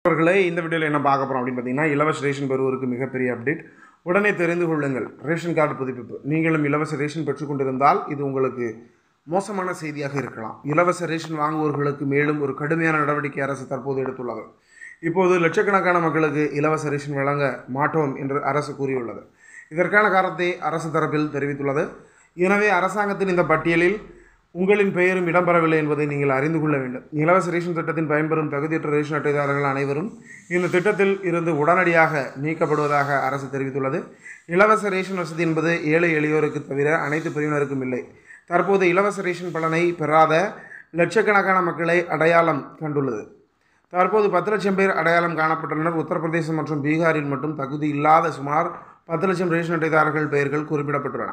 அவர்களே இந்த வீடியோவில் என்ன பார்க்க போகிறோம் அப்படின்னு பார்த்தீங்கன்னா இலவச ரேஷன் பெறுவோருக்கு மிகப்பெரிய அப்டேட் உடனே தெரிந்து கொள்ளுங்கள் ரேஷன் கார்டு புதுப்பிப்பு நீங்களும் இலவச ரேஷன் பெற்றுக்கொண்டிருந்தால் இது உங்களுக்கு மோசமான செய்தியாக இருக்கலாம் இலவச ரேஷன் வாங்குவோர்களுக்கு மேலும் ஒரு கடுமையான நடவடிக்கை அரசு தற்போது எடுத்துள்ளது இப்போது லட்சக்கணக்கான மக்களுக்கு இலவச ரேஷன் வழங்க மாட்டோம் என்று அரசு கூறியுள்ளது இதற்கான காரணத்தை அரசு தரப்பில் தெரிவித்துள்ளது எனவே அரசாங்கத்தின் இந்த பட்டியலில் உங்களின் பெயரும் இடம்பெறவில்லை என்பதை நீங்கள் அறிந்து கொள்ள வேண்டும் இலவச ரேஷன் திட்டத்தின் பயன்பெறும் தகுதியற்ற ரேஷன் அட்டைதாரர்கள் அனைவரும் இந்த திட்டத்தில் இருந்து உடனடியாக நீக்கப்படுவதாக அரசு தெரிவித்துள்ளது இலவச ரேஷன் வசதி என்பது ஏழை எளியோருக்கு தவிர அனைத்து பிரிவினருக்கும் இல்லை தற்போது இலவச ரேஷன் பலனை பெறாத லட்சக்கணக்கான மக்களை அடையாளம் கண்டுள்ளது தற்போது பத்து லட்சம் பேர் அடையாளம் காணப்பட்டுள்ளனர் உத்தரப்பிரதேசம் மற்றும் பீகாரில் மட்டும் தகுதி இல்லாத சுமார் பத்து லட்சம் ரேஷன் அட்டைதாரர்கள் பெயர்கள் குறிப்பிடப்பட்டுள்ளன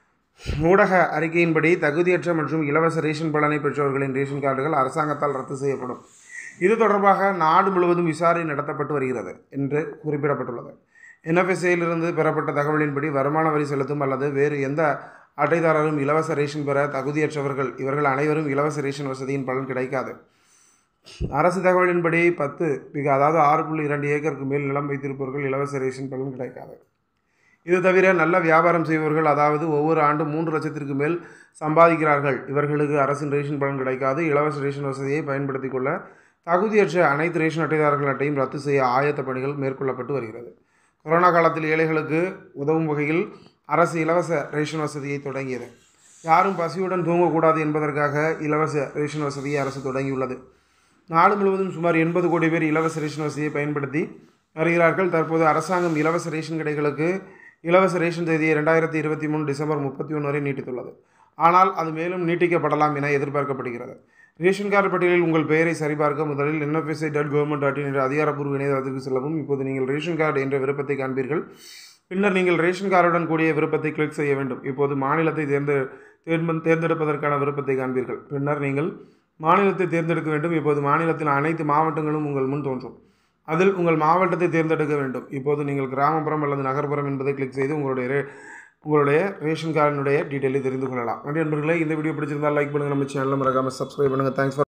ஊடக அறிக்கையின்படி தகுதியற்ற மற்றும் இலவச ரேஷன் பலனை பெற்றவர்களின் ரேஷன் கார்டுகள் அரசாங்கத்தால் ரத்து செய்யப்படும் இது தொடர்பாக நாடு முழுவதும் விசாரணை நடத்தப்பட்டு வருகிறது என்று குறிப்பிடப்பட்டுள்ளது என்எஃப்எஸ்ஐயிலிருந்து பெறப்பட்ட தகவலின்படி வருமான வரி செலுத்தும் அல்லது வேறு எந்த அட்டைதாரரும் இலவச ரேஷன் பெற தகுதியற்றவர்கள் இவர்கள் அனைவரும் இலவச ரேஷன் வசதியின் பலன் கிடைக்காது அரசு தகவலின்படி பத்து மிக அதாவது ஆறு புள்ளி இரண்டு ஏக்கருக்கு மேல் நிலம் வைத்திருப்பவர்கள் இலவச ரேஷன் பலன் கிடைக்காது இது தவிர நல்ல வியாபாரம் செய்பவர்கள் அதாவது ஒவ்வொரு ஆண்டும் மூன்று லட்சத்திற்கு மேல் சம்பாதிக்கிறார்கள் இவர்களுக்கு அரசின் ரேஷன் பலன் கிடைக்காது இலவச ரேஷன் வசதியை பயன்படுத்திக் கொள்ள தகுதியற்ற அனைத்து ரேஷன் அட்டைதாரர்கள் அட்டையும் ரத்து செய்ய ஆயத்த பணிகள் மேற்கொள்ளப்பட்டு வருகிறது கொரோனா காலத்தில் ஏழைகளுக்கு உதவும் வகையில் அரசு இலவச ரேஷன் வசதியை தொடங்கியது யாரும் பசியுடன் தூங்கக்கூடாது என்பதற்காக இலவச ரேஷன் வசதியை அரசு தொடங்கியுள்ளது நாடு முழுவதும் சுமார் எண்பது கோடி பேர் இலவச ரேஷன் வசதியை பயன்படுத்தி வருகிறார்கள் தற்போது அரசாங்கம் இலவச ரேஷன் கடைகளுக்கு இலவச ரேஷன் தேதியை ரெண்டாயிரத்தி இருபத்தி மூணு டிசம்பர் முப்பத்தி ஒன்று வரை நீட்டித்துள்ளது ஆனால் அது மேலும் நீட்டிக்கப்படலாம் என எதிர்பார்க்கப்படுகிறது ரேஷன் கார்டு பட்டியலில் உங்கள் பெயரை சரிபார்க்க முதலில் NFSI dot government dot in என்ற அதிகாரப்பூர்வ இணையதளத்திற்கு செல்லவும் இப்போது நீங்கள் ரேஷன் கார்டு என்ற விருப்பத்தை காண்பீர்கள் பின்னர் நீங்கள் ரேஷன் கார்டுடன் கூடிய விருப்பத்தை கிளிக் செய்ய வேண்டும் இப்போது மாநிலத்தை தேர்ந்து தேர்ந்து தேர்ந்தெடுப்பதற்கான விருப்பத்தை காண்பீர்கள் பின்னர் நீங்கள் மாநிலத்தை தேர்ந்தெடுக்க வேண்டும் இப்போது மாநிலத்தின் அனைத்து மாவட்டங்களும் உங்கள் முன் தோன்றும் அதில் உங்கள் மாவட்டத்தை தேர்ந்தெடுக்க வேண்டும் இப்போது நீங்கள் கிராமப்புறம் அல்லது நகர்ப்புறம் என்பதை கிளிக் செய்து உங்களுடைய ரே உங்களுடைய ரேஷன் கார்டினுடைய டீட்டெயிலை தெரிந்து கொள்ளலாம் நன்றி நண்பர்களே இந்த வீடியோ பிடிச்சிருந்தால் லைக் பண்ணுங்கள் நம்ம சேனலில் மறக்காமல் சப்ஸ்கிரைப் பண்ணுங்கள் தேங்க்ஸ் ஃபார்